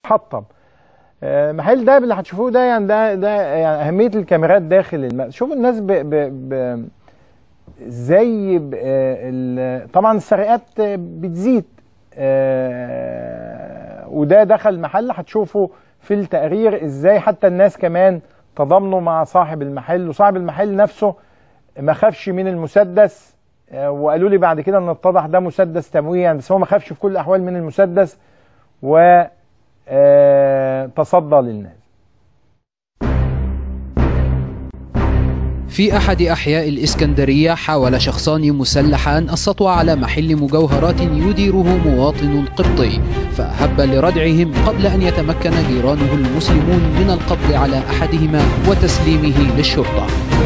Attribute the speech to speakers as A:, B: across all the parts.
A: بيتحطم آه، محل ده اللي هتشوفوه ده يعني ده ده يعني اهميه الكاميرات داخل الم... شوفوا الناس ب... ب... ب... زي ب... آه، ال... طبعا السرقات آه، بتزيد آه، وده دخل محل هتشوفوا في التقرير ازاي حتى الناس كمان تضامنوا مع صاحب المحل وصاحب المحل نفسه ما خافش من المسدس آه، وقالوا لي بعد كده ان اتضح ده مسدس تمويه يعني بس هو ما خافش في كل الاحوال من المسدس و آه، تصدى للناس
B: في أحد أحياء الإسكندرية حاول شخصان مسلحان السطو على محل مجوهرات يديره مواطن قبطي فهب لردعهم قبل أن يتمكن جيرانه المسلمون من القبض على أحدهما وتسليمه للشرطة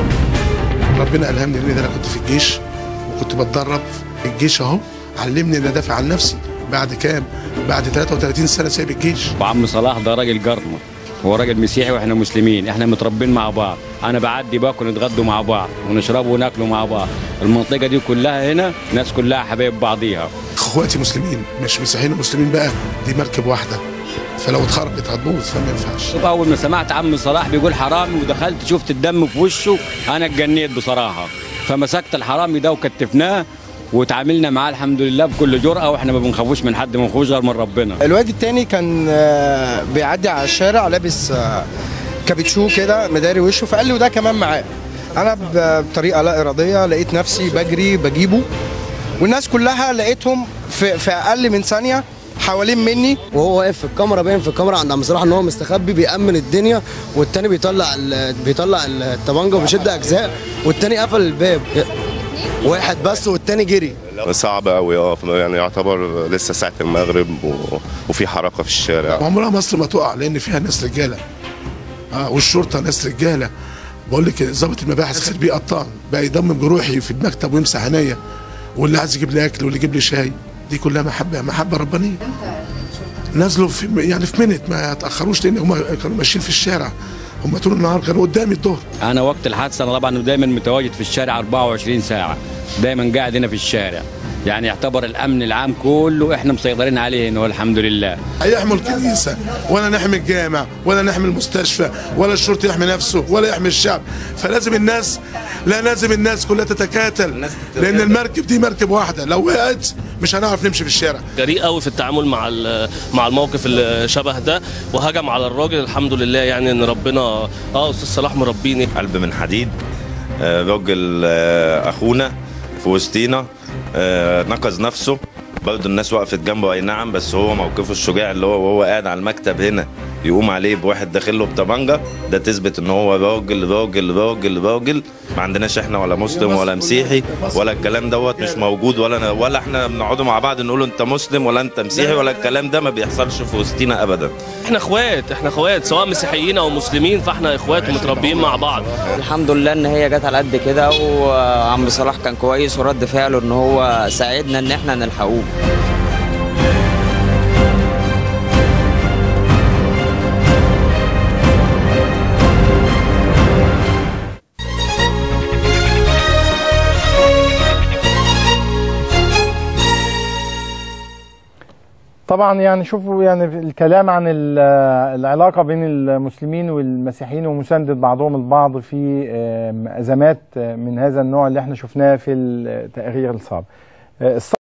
C: ربنا الهمني ان انا كنت في الجيش وكنت بتدرب في الجيش اهو علمني ان ادافع عن نفسي بعد كام بعد 33 سنه سايب الجيش
D: وعم صلاح ده راجل جرمه هو راجل مسيحي واحنا مسلمين احنا متربين مع بعض انا بعدي باكل نتغدوا مع بعض ونشربوا وناكلوا مع بعض المنطقه دي كلها هنا ناس كلها حبايب بعضيها
C: اخواتي مسلمين مش مسيحيين ومسلمين بقى دي مركب واحده فلو اتخربت هتبوظ فما ينفعش
D: اول ما سمعت عم صلاح بيقول حرامي ودخلت شفت الدم في وشه انا اتجنيت بصراحه فمسكت الحرامي ده وكتفناه وتعاملنا معاه الحمد لله بكل جرأة واحنا ما بنخافوش من حد ما بنخافوش غير من ربنا
E: الواد التاني كان آه، بيعدي على الشارع لابس آه، كابتشو كده مداري وشه فقال لي وده كمان معاه انا ب- بطريقه لا اراديه لقيت نفسي بجري بجيبه والناس كلها لقيتهم في, في اقل من ثانيه حوالين مني
F: وهو واقف في الكاميرا باين في الكاميرا عند عم صلاح ان هو مستخبي بيأمن الدنيا والتاني بيطلع ال- بيطلع الطبنجه وبيشد اجزاء والتاني قفل الباب واحد بس والتاني جري
G: صعب قوي اه يعني يعتبر لسه ساعة المغرب و... وفي حركة في الشارع
C: عمرها مصر ما تقع لان فيها ناس رجاله اه والشرطه ناس رجاله بقول لك ضابط المباحث خد بيه قطان بقى يضمم جروحي في المكتب ويمسح عينيا واللي عايز يجيب لي اكل واللي يجيب لي شاي دي كلها محبه محبه ربانيه نزلوا في يعني في منت ما يتاخروش لان هم كانوا ماشيين في الشارع هم طول النهار كانوا قدامي الظهر
D: انا وقت الحادثه انا طبعا دايما متواجد في الشارع 24 ساعه دايما قاعد هنا في الشارع يعني يعتبر الامن العام كله احنا مسيطرين عليه هنا والحمد لله
C: هيحموا الكنيسه ولا نحمي الجامع ولا نحمي المستشفى ولا الشرطي يحمي نفسه ولا يحمي الشعب فلازم الناس لا لازم الناس كلها تتكاتل لان المركب دي مركب واحده لو وقعت مش هنعرف نمشي في الشارع
H: جريء قوي في التعامل مع ال- مع الموقف اللي شبه ده وهجم على الراجل الحمد لله يعني ان ربنا اه استاذ صلاح مربيني
G: قلب من حديد آه، راجل آه، اخونا في وسطينا آه، نقذ نفسه برضه الناس وقفت جنبه اي نعم بس هو موقفه الشجاع اللي هو وهو قاعد على المكتب هنا يقوم عليه بواحد داخل له بطبنجه ده تثبت ان هو راجل راجل راجل راجل ما عندناش احنا ولا مسلم ولا مسيحي ولا الكلام دوت مش موجود ولا ولا احنا بنقعدوا مع بعض نقول انت مسلم ولا انت مسيحي ولا الكلام ده ما بيحصلش في وسطينا ابدا
H: احنا اخوات احنا اخوات سواء مسيحيين او مسلمين فاحنا اخوات ومتربيين مع بعض
I: الحمد لله ان هي جت على قد كده وعم صلاح كان كويس ورد فعله ان هو ساعدنا ان احنا نلحقوه
A: طبعا يعني شوفوا يعني الكلام عن ال- العلاقه بين المسلمين والمسيحيين ومسانده بعضهم البعض في آم، ازمات من هذا النوع اللي احنا شفناه في التقرير السابق. آه،